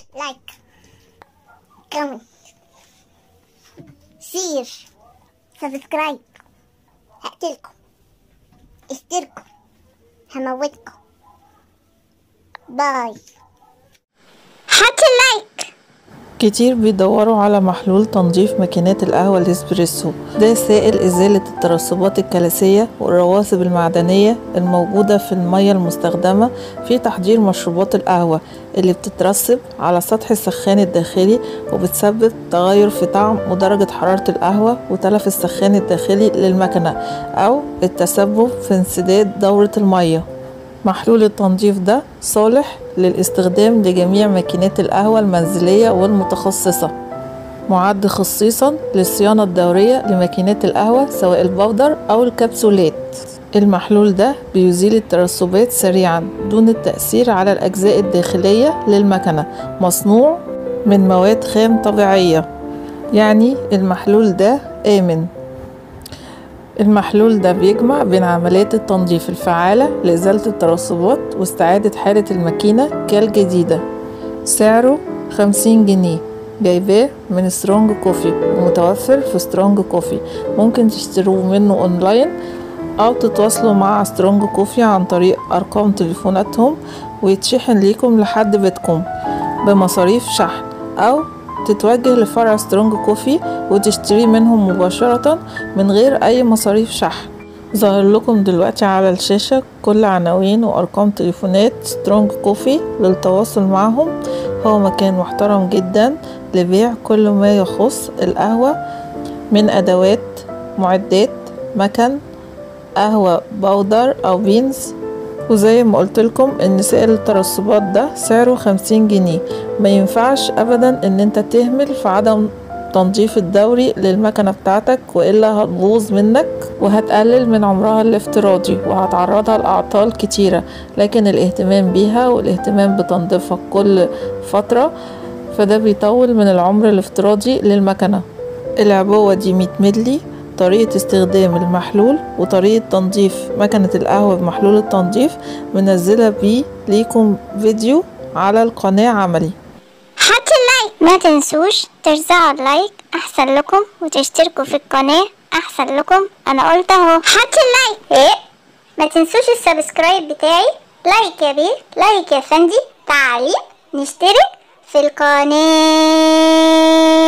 لايك كومنت شير سبسكرايب هقتلكم اشتركوا هموتكم باي حط لايك كتير بيدوروا على محلول تنظيف ماكينات القهوة الإسبريسو ده سائل إزالة الترسبات الكلاسية والرواسب المعدنية الموجودة في المية المستخدمة في تحضير مشروبات القهوة اللي بتترسب على سطح السخان الداخلي وبتسبب تغير في طعم ودرجة حرارة القهوة وتلف السخان الداخلي للمكنة أو التسبب في انسداد دورة المية محلول التنظيف ده صالح للاستخدام لجميع ماكينات القهوة المنزلية والمتخصصة معد خصيصا للصيانة الدورية لماكينات القهوة سواء البودر أو الكبسولات المحلول ده بيزيل الترسبات سريعا دون التأثير على الأجزاء الداخلية للمكنة مصنوع من مواد خام طبيعية يعني المحلول ده آمن المحلول ده بيجمع بين عمليات التنظيف الفعالة لإزالة الترسبات واستعادة حالة الماكينة كالجديدة سعره خمسين جنيه جايباه من سترونج كوفي ومتوفر في سترونج كوفي ممكن تشتروه منه اونلاين او تتواصلوا مع سترونج كوفي عن طريق ارقام تليفوناتهم ويتشحن ليكم لحد بيتكم بمصاريف شحن او تتوجه لفرع سترونج كوفي وتشتري منهم مباشرة من غير أي مصاريف شحن ظاهر لكم دلوقتي على الشاشة كل عناوين وأرقام تليفونات سترونج كوفي للتواصل معهم هو مكان محترم جدا لبيع كل ما يخص القهوة من أدوات معدات مكن قهوة بودر أو بينز وزي ما قلت لكم ان سائل الترسبات ده سعره خمسين جنيه ما ينفعش ابدا ان انت تهمل في عدم تنظيف الدوري للمكنة بتاعتك وإلا هتبوظ منك وهتقلل من عمرها الافتراضي وهتعرضها لأعطال كتيرة لكن الاهتمام بيها والاهتمام بتنظيفها كل فترة فده بيطول من العمر الافتراضي للمكنة العبوة دي 100 ملي طريقة استخدام المحلول وطريقة تنظيف مكنة القهوة بمحلول التنظيف منزلة بيه ليكم فيديو على القناة عملي حط اللايك ما تنسوش ترزعوا اللايك احسن لكم وتشتركوا في القناة احسن لكم انا قلت اهو حط اللايك ايه ما تنسوش السبسكرايب بتاعي لايك يا بيه لايك يا فندي تعليق نشترك في القناة